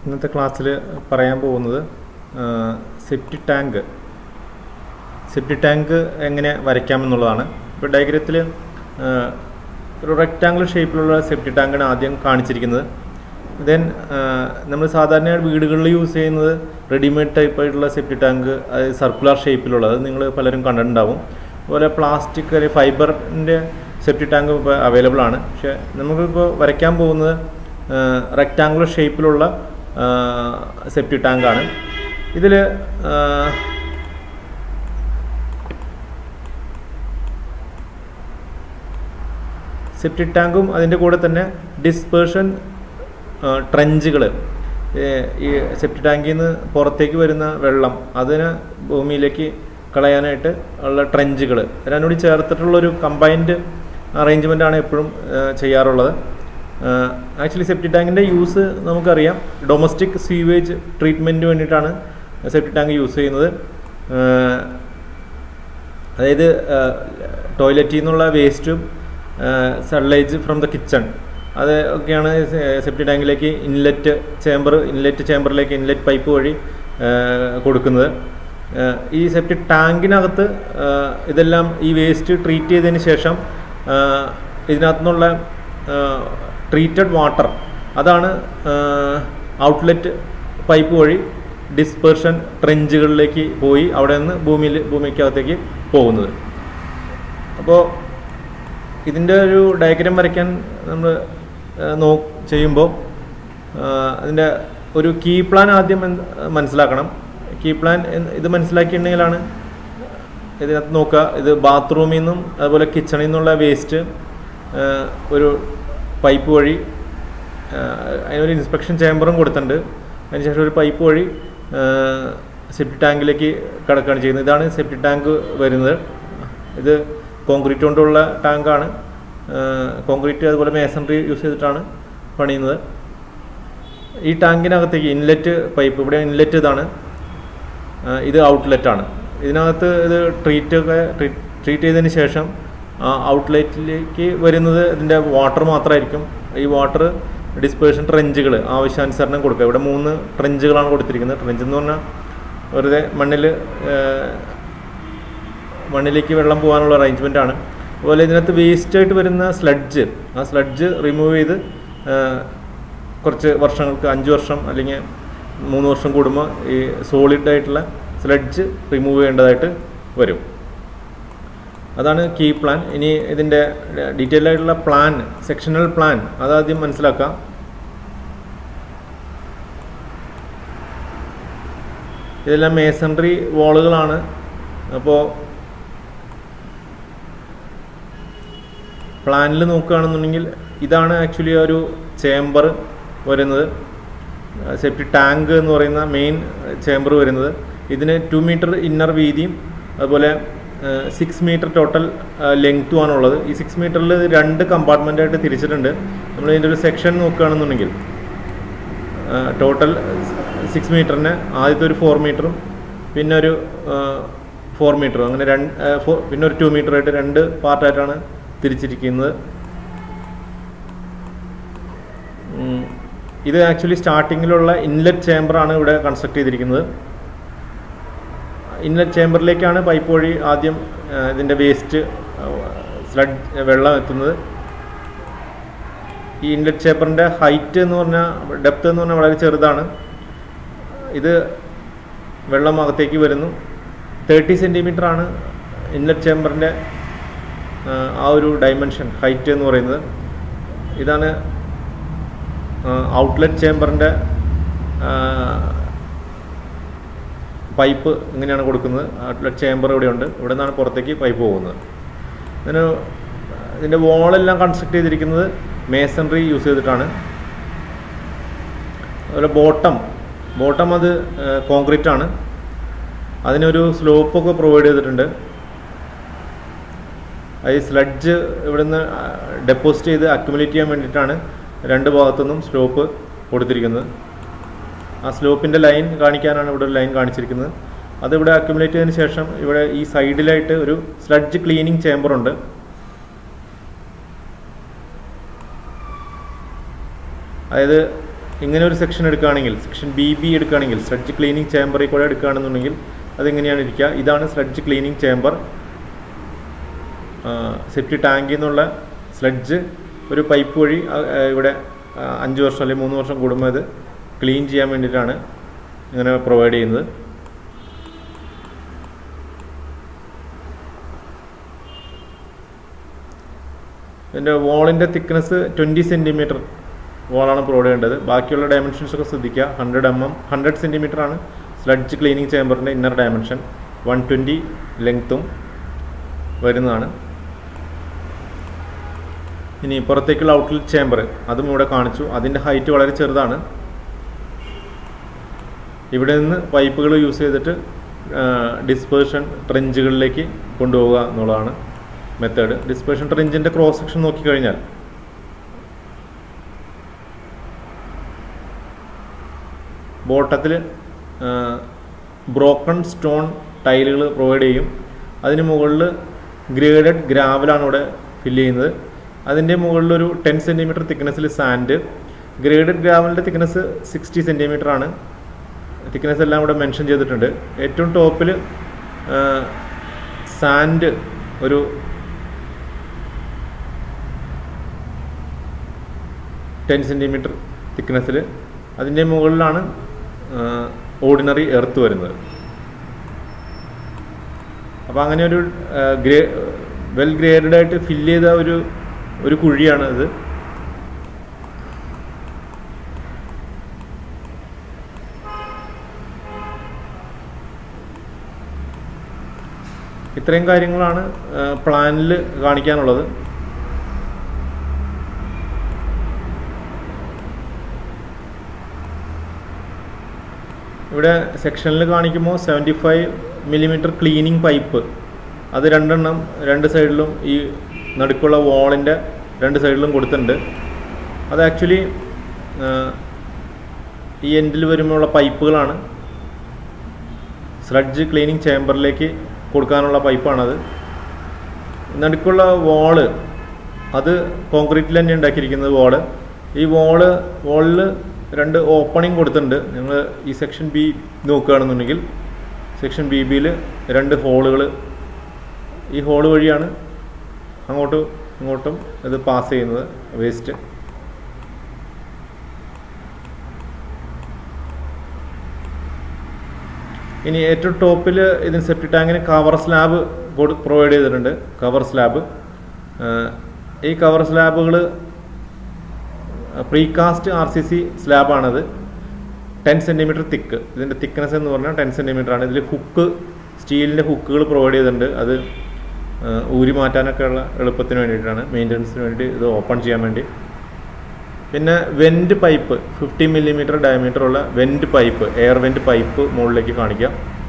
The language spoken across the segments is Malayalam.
ഇന്നത്തെ ക്ലാസ്സിൽ പറയാൻ പോകുന്നത് സെപ്റ്റി ടാങ്ക് സെപ്റ്റി ടാങ്ക് എങ്ങനെ വരയ്ക്കാമെന്നുള്ളതാണ് ഇപ്പോൾ ഡയഗ്രത്തിൽ ഒരു റെക്റ്റാങ്കിൾ ഷേപ്പിലുള്ള സെപ്റ്റി ടാങ്കാണ് ആദ്യം കാണിച്ചിരിക്കുന്നത് ദെൻ നമ്മൾ സാധാരണ വീടുകളിൽ യൂസ് ചെയ്യുന്നത് റെഡിമെയ്ഡ് ടൈപ്പ് ആയിട്ടുള്ള സെപ്റ്റി ടാങ്ക് അത് സർക്കുലർ ഷേപ്പിലുള്ളത് നിങ്ങൾ പലരും കണ്ടിട്ടുണ്ടാവും അതുപോലെ പ്ലാസ്റ്റിക് അല്ലെങ്കിൽ ഫൈബറിൻ്റെ സെപ്റ്റി ടാങ്ക് ഇപ്പോൾ അവൈലബിൾ ആണ് പക്ഷേ നമുക്കിപ്പോൾ വരയ്ക്കാൻ പോകുന്നത് റെക്റ്റാങ്കുലർ ഷേപ്പിലുള്ള സെപ്റ്റി ടാങ്കാണ് ഇതിൽ സെപ്റ്റി ടാങ്കും അതിൻ്റെ കൂടെ തന്നെ ഡിസ്പേർഷൻ ട്രഞ്ചുകൾ ഈ സെപ്റ്റി ടാങ്കിൽ നിന്ന് പുറത്തേക്ക് വരുന്ന വെള്ളം അതിന് ഭൂമിയിലേക്ക് കളയാനായിട്ട് ഉള്ള ട്രഞ്ചുകൾ രണ്ടുകൂടി ചേർത്തിട്ടുള്ളൊരു കമ്പൈൻഡ് അറേഞ്ച്മെൻ്റ് ആണ് എപ്പോഴും ചെയ്യാറുള്ളത് ആക്ച്വലി സെപ്റ്റി ടാങ്കിൻ്റെ യൂസ് നമുക്കറിയാം ഡൊമസ്റ്റിക് സീവേജ് ട്രീറ്റ്മെൻറ്റിന് വേണ്ടിയിട്ടാണ് സെപ്റ്റി ടാങ്ക് യൂസ് ചെയ്യുന്നത് അതായത് ടോയ്ലറ്റിൽ നിന്നുള്ള വേസ്റ്റും സൺലൈറ്റ് ഫ്രം ദ കിച്ചൺ അത് ഒക്കെയാണ് സെപ്റ്റി ടാങ്കിലേക്ക് ഇൻലെറ്റ് ചേമ്പർ ഇൻലെറ്റ് ചേമ്പറിലേക്ക് ഇൻലെറ്റ് പൈപ്പ് വഴി കൊടുക്കുന്നത് ഈ സെപ്റ്റി ടാങ്കിനകത്ത് ഇതെല്ലാം ഈ വേസ്റ്റ് ട്രീറ്റ് ചെയ്തതിന് ശേഷം ഇതിനകത്തു നിന്നുള്ള ട്രീറ്റഡ് വാട്ടർ അതാണ് ഔട്ട്ലെറ്റ് പൈപ്പ് വഴി ഡിസ്പെർഷൻ ട്രെഞ്ചുകളിലേക്ക് പോയി അവിടെ നിന്ന് ഭൂമിയിൽ ഭൂമിക്കകത്തേക്ക് പോകുന്നത് അപ്പോൾ ഇതിൻ്റെ ഒരു ഡയഗ്രാം വരയ്ക്കാൻ നമ്മൾ നോ ചെയ്യുമ്പോൾ അതിൻ്റെ ഒരു കീ പ്ലാൻ ആദ്യം മനസ്സിലാക്കണം കീ പ്ലാൻ ഇത് മനസ്സിലാക്കിയിട്ടുണ്ടെങ്കിലാണ് ഇതിനകത്ത് നോക്കുക ഇത് ബാത്റൂമിൽ നിന്നും അതുപോലെ കിച്ചണിൽ നിന്നുള്ള വേസ്റ്റ് ഒരു പൈപ്പ് വഴി അതിനൊരു ഇൻസ്പെക്ഷൻ ചേമ്പറും കൊടുത്തിട്ടുണ്ട് അതിനുശേഷം ഒരു പൈപ്പ് വഴി സെപ്റ്റി ടാങ്കിലേക്ക് കിടക്കുകയാണ് ചെയ്യുന്നത് ഇതാണ് സെപ്റ്റി ടാങ്ക് വരുന്നത് ഇത് കോൺക്രീറ്റ് കൊണ്ടുള്ള ടാങ്കാണ് കോൺക്രീറ്റ് അതുപോലെ മേസൺറി യൂസ് ചെയ്തിട്ടാണ് പണിയുന്നത് ഈ ടാങ്കിനകത്തേക്ക് ഇൻലെറ്റ് പൈപ്പ് ഇവിടെ ഇൻലെറ്റ് ഇതാണ് ഇത് ഔട്ട്ലെറ്റാണ് ഇതിനകത്ത് ഇത് ട്രീറ്റ് ഒക്കെ ട്രീറ്റ് ചെയ്തതിന് ശേഷം ഔട്ട്ലെറ്റിലേക്ക് വരുന്നത് ഇതിൻ്റെ വാട്ടർ മാത്രമായിരിക്കും ഈ വാട്ടർ ഡിസ്പേഴ്ഷൻ ട്രെഞ്ചുകൾ ആവശ്യാനുസരണം കൊടുക്കുക ഇവിടെ മൂന്ന് ട്രെഞ്ചുകളാണ് കൊടുത്തിരിക്കുന്നത് ട്രെഞ്ച് എന്ന് പറഞ്ഞാൽ വെറുതെ മണ്ണിൽ മണ്ണിലേക്ക് വെള്ളം പോകാനുള്ള അറേഞ്ച്മെൻ്റ് ആണ് അതുപോലെ ഇതിനകത്ത് വേസ്റ്റ് ആയിട്ട് വരുന്ന സ്ലഡ്ജ് ആ സ്ലഡ്ജ് റിമൂവ് ചെയ്ത് കുറച്ച് വർഷങ്ങൾക്ക് അഞ്ച് വർഷം അല്ലെങ്കിൽ മൂന്ന് വർഷം കൂടുമ്പോൾ ഈ സോളിഡ് ആയിട്ടുള്ള സ്ലഡ്ജ് റിമൂവ് ചെയ്യേണ്ടതായിട്ട് വരും അതാണ് കീ പ്ലാൻ ഇനി ഇതിൻ്റെ ഡീറ്റെയിൽ ആയിട്ടുള്ള പ്ലാൻ സെക്ഷണൽ പ്ലാൻ അതാദ്യം മനസ്സിലാക്കാം ഇതെല്ലാം മേസൺറി വാളുകളാണ് അപ്പോൾ പ്ലാനിൽ നോക്കുകയാണെന്നുണ്ടെങ്കിൽ ഇതാണ് ആക്ച്വലി ഒരു ചേംബർ വരുന്നത് സെപ്റ്റി ടാങ്ക് എന്ന് പറയുന്ന മെയിൻ ചേംബർ വരുന്നത് ഇതിന് ടു മീറ്റർ ഇന്നർ വീതിയും അതുപോലെ സിക്സ് മീറ്റർ ടോട്ടൽ ലെങ്ത്തും ആണുള്ളത് ഈ സിക്സ് മീറ്ററിൽ രണ്ട് കമ്പാർട്ട്മെൻ്റായിട്ട് തിരിച്ചിട്ടുണ്ട് നമ്മൾ ഇതിൻ്റെ ഒരു സെക്ഷൻ നോക്കുകയാണെന്നുണ്ടെങ്കിൽ ടോട്ടൽ സിക്സ് മീറ്ററിന് ആദ്യത്തെ ഒരു ഫോർ മീറ്ററും പിന്നെ ഒരു ഫോർ മീറ്ററും അങ്ങനെ രണ്ട് പിന്നെ ഒരു ടു മീറ്ററായിട്ട് രണ്ട് പാർട്ടായിട്ടാണ് തിരിച്ചിരിക്കുന്നത് ഇത് ആക്ച്വലി സ്റ്റാർട്ടിങ്ങിലുള്ള ഇൻലെറ്റ് ചേമ്പറാണ് ഇവിടെ കൺസ്ട്രക്ട് ചെയ്തിരിക്കുന്നത് ഇൻലെറ്റ് ചേമ്പറിലേക്കാണ് പൈപ്പ് വഴി ആദ്യം ഇതിൻ്റെ വേസ്റ്റ് സ്ലഡ് വെള്ളം എത്തുന്നത് ഈ ഇൻലെറ്റ് ചേമ്പറിൻ്റെ ഹൈറ്റ് എന്ന് പറഞ്ഞാൽ ഡെപ്ത് എന്ന് പറഞ്ഞാൽ വളരെ ചെറുതാണ് ഇത് വെള്ളം അകത്തേക്ക് വരുന്നു തേർട്ടി സെൻറ്റിമീറ്റർ ആണ് ഇൻലെറ്റ് ചേമ്പറിൻ്റെ ആ ഒരു ഡൈമെൻഷൻ ഹൈറ്റ് എന്ന് പറയുന്നത് ഇതാണ് ഔട്ട്ലെറ്റ് ചേമ്പറിൻ്റെ പൈപ്പ് ഇങ്ങനെയാണ് കൊടുക്കുന്നത് ഔട്ട്ലെറ്റ് ചേമ്പർ ഇവിടെയുണ്ട് ഇവിടെ നിന്നാണ് പുറത്തേക്ക് പൈപ്പ് പോകുന്നത് ഇതിന് ഇതിൻ്റെ വോളെല്ലാം കൺസ്ട്രക്ട് ചെയ്തിരിക്കുന്നത് മേസൺറി യൂസ് ചെയ്തിട്ടാണ് അതുപോലെ ബോട്ടം ബോട്ടം അത് കോൺക്രീറ്റ് ആണ് അതിനൊരു സ്ലോപ്പൊക്കെ പ്രൊവൈഡ് ചെയ്തിട്ടുണ്ട് ഈ സ്ലഡ്ജ് ഇവിടുന്ന് ഡെപ്പോസിറ്റ് ചെയ്ത് അക്യുമുലേറ്റ് ചെയ്യാൻ വേണ്ടിയിട്ടാണ് രണ്ട് ഭാഗത്തുനിന്നും സ്ലോപ്പ് കൊടുത്തിരിക്കുന്നത് ആ സ്ലോപ്പിൻ്റെ ലൈൻ കാണിക്കാനാണ് ഇവിടെ ഒരു ലൈൻ കാണിച്ചിരിക്കുന്നത് അതിവിടെ അക്യുമുലേറ്റ് ചെയ്തതിന് ശേഷം ഇവിടെ ഈ സൈഡിലായിട്ട് ഒരു സ്ലഡ്ജ് ക്ലീനിങ് ചേമ്പറുണ്ട് അതായത് ഇങ്ങനെ ഒരു സെക്ഷൻ എടുക്കുകയാണെങ്കിൽ സെക്ഷൻ ബി ബി എടുക്കുകയാണെങ്കിൽ സ്ലഡ്ജ് ക്ലീനിങ് ചേമ്പറിൽ കൂടെ എടുക്കുകയാണെന്നുണ്ടെങ്കിൽ അതെങ്ങനെയാണ് ഇരിക്കുക ഇതാണ് സ്ലഡ്ജ് ക്ലീനിങ് ചേമ്പർ സെപ്റ്റി ടാങ്കിൽ നിന്നുള്ള സ്ലഡ്ജ് ഒരു പൈപ്പ് വഴി ആ, ആ, ഇവിടെ ആ, അഞ്ച് വർഷം അല്ലെങ്കിൽ മൂന്ന് വർഷം കൂടുമ്പോൾ ഇത് ക്ലീൻ ചെയ്യാൻ വേണ്ടിയിട്ടാണ് ഇങ്ങനെ പ്രൊവൈഡ് ചെയ്യുന്നത് ഇതിൻ്റെ വോളിൻ്റെ തിക്നെസ് ട്വൻറ്റി സെൻറ്റിമീറ്റർ വോളാണ് പ്രൊവൈഡ് ചെയ്യേണ്ടത് ബാക്കിയുള്ള ഡയമെൻഷൻസ് ഒക്കെ ശ്രദ്ധിക്കുക hundred M M hundred centimetre ആണ് സ്ലഡ്ജ് ക്ലീനിങ് ചേമ്പറിൻ്റെ ഇന്നർ ഡയമെൻഷൻ വൺ ട്വൻറ്റി ലെങ്ത്തും വരുന്നതാണ് ഇനി പുറത്തേക്കുള്ള ഔട്ട്ലെറ്റ് ചേമ്പർ അതും ഇവിടെ കാണിച്ചു അതിൻ്റെ ഹൈറ്റ് വളരെ ചെറുതാണ് ഇവിടെ നിന്ന് പൈപ്പുകൾ യൂസ് ചെയ്തിട്ട് ഡിസ്പേർഷൻ ട്രെഞ്ചുകളിലേക്ക് കൊണ്ടുപോവുക എന്നുള്ളതാണ് മെത്തേഡ് ഡിസ്പേർഷൻ ട്രെഞ്ചിൻ്റെ ക്രോസ് സെക്ഷൻ നോക്കിക്കഴിഞ്ഞാൽ ബോട്ടത്തിൽ ബ്രോക്കൺ സ്റ്റോൺ ടൈലുകൾ പ്രൊവൈഡ് ചെയ്യും അതിന് മുകളിൽ ഗ്രേഡഡ് ഗ്രാവലാണ് ഇവിടെ ഫില്ല് ചെയ്യുന്നത് അതിൻ്റെ മുകളിലൊരു ടെൻ സെൻറ്റിമീറ്റർ തിക്നെസ്സിൽ സാൻഡ് ഗ്രേഡഡ് ഗ്രാവലിൻ്റെ തിക്നെസ് സിക്സ്റ്റി സെൻറ്റിമീറ്റർ ആണ് തിക്നെസ് എല്ലാം ഇവിടെ മെൻഷൻ ചെയ്തിട്ടുണ്ട് ഏറ്റവും ടോപ്പിൽ സാൻഡ് ഒരു ടെൻ സെൻറ്റിമീറ്റർ തിക്നെസ്സിൽ അതിൻ്റെ മുകളിലാണ് ഓർഡിനറി എർത്ത് വരുന്നത് അപ്പോൾ അങ്ങനെ ഒരു ഗ്രേ വെൽ ഗ്രേഡഡ് ആയിട്ട് ഫില്ല് ചെയ്ത ഒരു ഒരു കുഴിയാണ് ഇത് ഇത്രയും കാര്യങ്ങളാണ് പ്ലാനിൽ കാണിക്കാനുള്ളത് ഇവിടെ സെക്ഷനിൽ കാണിക്കുമ്പോൾ seventy five millimetre cleaning pipe അത് രണ്ടെണ്ണം രണ്ട് സൈഡിലും ഈ നടുക്കുള്ള വാളിൻ്റെ രണ്ട് സൈഡിലും കൊടുത്തിട്ടുണ്ട് അത് ആക്ച്വലി ഈ എൻഡിൽ വരുമ്പോഴുള്ള പൈപ്പുകളാണ് സ്ലഡ്ജ് ക്ലീനിങ് ചേമ്പറിലേക്ക് കൊടുക്കാനുള്ള പൈപ്പാണത് നടുക്കുള്ള വാള് അത് കോൺക്രീറ്റിൽ തന്നെ ഉണ്ടാക്കിയിരിക്കുന്നത് വാള് ഈ വാള് വാളിൽ രണ്ട് ഓപ്പണിംഗ് കൊടുത്തിട്ടുണ്ട് നിങ്ങൾ ഈ സെക്ഷൻ ബി നോക്കുകയാണെന്നുണ്ടെങ്കിൽ സെക്ഷൻ ബി ബിയിൽ രണ്ട് ഹോളുകൾ ഈ ഹോള് വഴിയാണ് അങ്ങോട്ടും ഇങ്ങോട്ടും ഇത് പാസ് ചെയ്യുന്നത് വേസ്റ്റ് ഇനി ഏറ്റവും ടോപ്പിൽ ഇതിന് സെപ്റ്റി ടാങ്കിന് കവർ സ്ലാബ് പ്രൊവൈഡ് ചെയ്തിട്ടുണ്ട് കവർ സ്ലാബ് ഈ കവർ സ്ലാബുകൾ പ്രീകാസ്റ്റ് ആർ സി സി സ്ലാബാണത് ടെൻ സെൻറ്റിമീറ്റർ തിക്ക് ഇതിൻ്റെ തിക്നെസ് എന്ന് പറഞ്ഞാൽ ടെൻ സെൻറ്റിമീറ്റർ ആണ് ഇതിൽ ഹുക്ക് സ്റ്റീലിൻ്റെ ഹുക്കുകൾ പ്രൊവൈഡ് ചെയ്തിട്ടുണ്ട് അത് ഊരി മാറ്റാനൊക്കെ ഉള്ള എളുപ്പത്തിന് വേണ്ടിയിട്ടാണ് മെയിൻ്റനൻസിന് വേണ്ടി ഇത് ഓപ്പൺ ചെയ്യാൻ വേണ്ടി പിന്നെ vent pipe fifty millimetre diameter ഉള്ള vent pipe air vent pipe മുകളിലേക്ക് കാണിക്കാം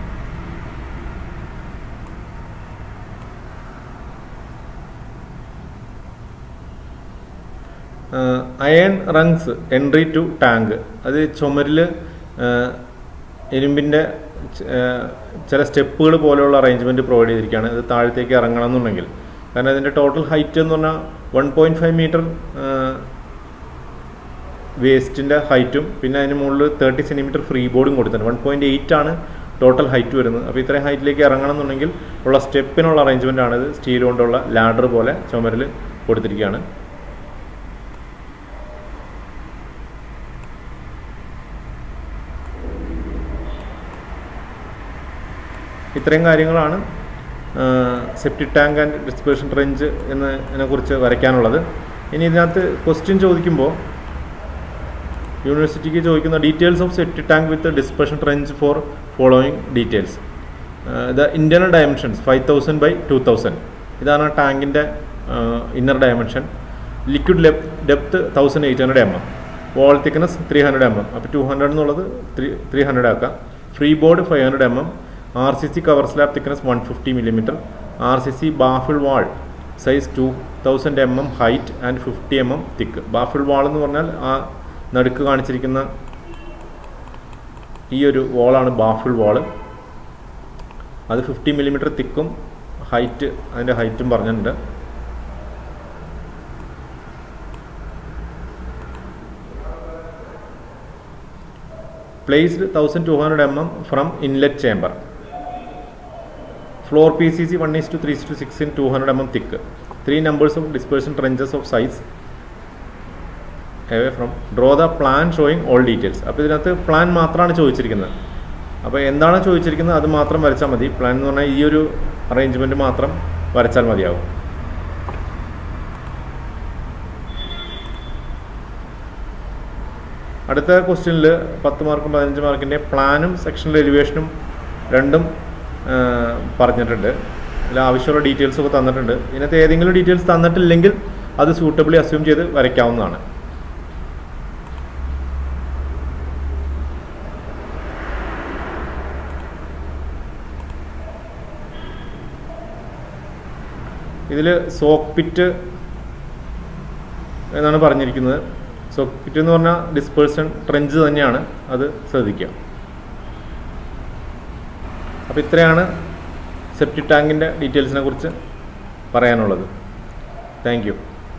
iron rungs entry to tank അത് ചുമരിൽ ഇരുമ്പിൻ്റെ ചില സ്റ്റെപ്പുകൾ പോലെയുള്ള അറേഞ്ച്മെൻറ്റ് പ്രൊവൈഡ് ചെയ്തിരിക്കുകയാണ് ഇത് താഴത്തേക്ക് ഇറങ്ങണം എന്നുണ്ടെങ്കിൽ കാരണം ഇതിൻ്റെ ടോട്ടൽ ഹൈറ്റ് എന്ന് പറഞ്ഞാൽ വൺ പോയിൻറ്റ് ഫൈവ് മീറ്റർ വേസ്റ്റിൻ്റെ ഹൈറ്റും പിന്നെ അതിന് മുകളിൽ തേർട്ടി സെൻറ്റിമീറ്റർ ഫ്രീ ബോർഡും കൊടുത്തിട്ടുണ്ട് വൺ പോയിൻറ്റ് എയ്റ്റ് ആണ് ടോട്ടൽ ഹൈറ്റ് വരുന്നത് അപ്പോൾ ഇത്രയും ഹൈറ്റിലേക്ക് ഇറങ്ങണം എന്നുണ്ടെങ്കിൽ ഉള്ള സ്റ്റെപ്പിനുള്ള അറേഞ്ച്മെൻ്റ് ആണ് ഇത് സ്റ്റീൽ കൊണ്ടുള്ള ലാഡർ പോലെ ചുമരിൽ കൊടുത്തിരിക്കുകയാണ് ഇത്രയും കാര്യങ്ങളാണ് septic tank and dispersion trench എന്നതിനെ കുറിച്ച് വരയ്ക്കാനുള്ളത് ഇനി ഇതിനകത്ത് ക്വസ്റ്റ്യൻ ചോദിക്കുമ്പോൾ യൂണിവേഴ്സിറ്റിക്ക് ചോദിക്കുന്ന details of septic tank with dispersion trench for following details the internal dimensions five thousand by two thousand ഇതാണ് ടാങ്കിൻ്റെ inner dimension liquid depth thousand eight hundred M M wall thickness three hundred M M അപ്പോൾ ടു ഹൺഡ്രഡ് എന്നുള്ളത് ത്രീ ത്രീ ഹൺഡ്രഡ് ആക്കാം free board five hundred M M R C C cover slab thickness one fifty millimetre R C C baffle wall size two thousand M M height and fifty M M thick baffle wall എന്ന് പറഞ്ഞാൽ ആ നടുക്ക് കാണിച്ചിരിക്കുന്ന ഈ ഒരു വാളാണ് ബാഫിൾ വാള് അത് ഫിഫ്റ്റി മില്ലിമീറ്റർ തിക്കും ഹൈറ്റ് അതിൻ്റെ ഹൈറ്റും പറഞ്ഞിട്ടുണ്ട് placed thousand two hundred M M from inlet chamber floor P C C one is two three two six in two hundred M M thick three numbers of dispersion trenches of size away from draw the plan showing all details അപ്പോൾ ഇതിനകത്ത് പ്ലാൻ മാത്രമാണ് ചോദിച്ചിരിക്കുന്നത് അപ്പോൾ എന്താണ് ചോദിച്ചിരിക്കുന്നത് അത് മാത്രം വരച്ചാൽ മതി പ്ലാൻ എന്ന് പറഞ്ഞാൽ ഈ ഒരു അറേഞ്ച്മെൻറ്റ് മാത്രം വരച്ചാൽ മതിയാവും അടുത്ത ക്വസ്റ്റ്യനിൽ പത്ത് മാർക്കും പതിനഞ്ച് മാർക്കിൻ്റെ പ്ലാനും സെക്ഷണൽ എലിവേഷനും രണ്ടും ആ, പറഞ്ഞിട്ടുണ്ട് അതിൽ ആവശ്യമുള്ള ഡീറ്റെയിൽസ് ഒക്കെ തന്നിട്ടുണ്ട് ഇതിനകത്ത് ഏതെങ്കിലും ഡീറ്റെയിൽസ് തന്നിട്ടില്ലെങ്കിൽ അത് സൂട്ടബിളി അസ്യൂം ചെയ്ത് വരയ്ക്കാവുന്നതാണ് ഇതിൽ സോക്ക് പിറ്റ് എന്നാണ് പറഞ്ഞിരിക്കുന്നത് സോക്ക് പിറ്റ് എന്ന് പറഞ്ഞാൽ ഡിസ്പേഴ്സൺ ട്രെഞ്ച് തന്നെയാണ് അത് ശ്രദ്ധിക്കുക അപ്പോൾ ഇത്രയാണ് സെപ്റ്റി ടാങ്കിൻ്റെ ഡീറ്റെയിൽസിനെ കുറിച്ച് പറയാനുള്ളത് താങ്ക് യു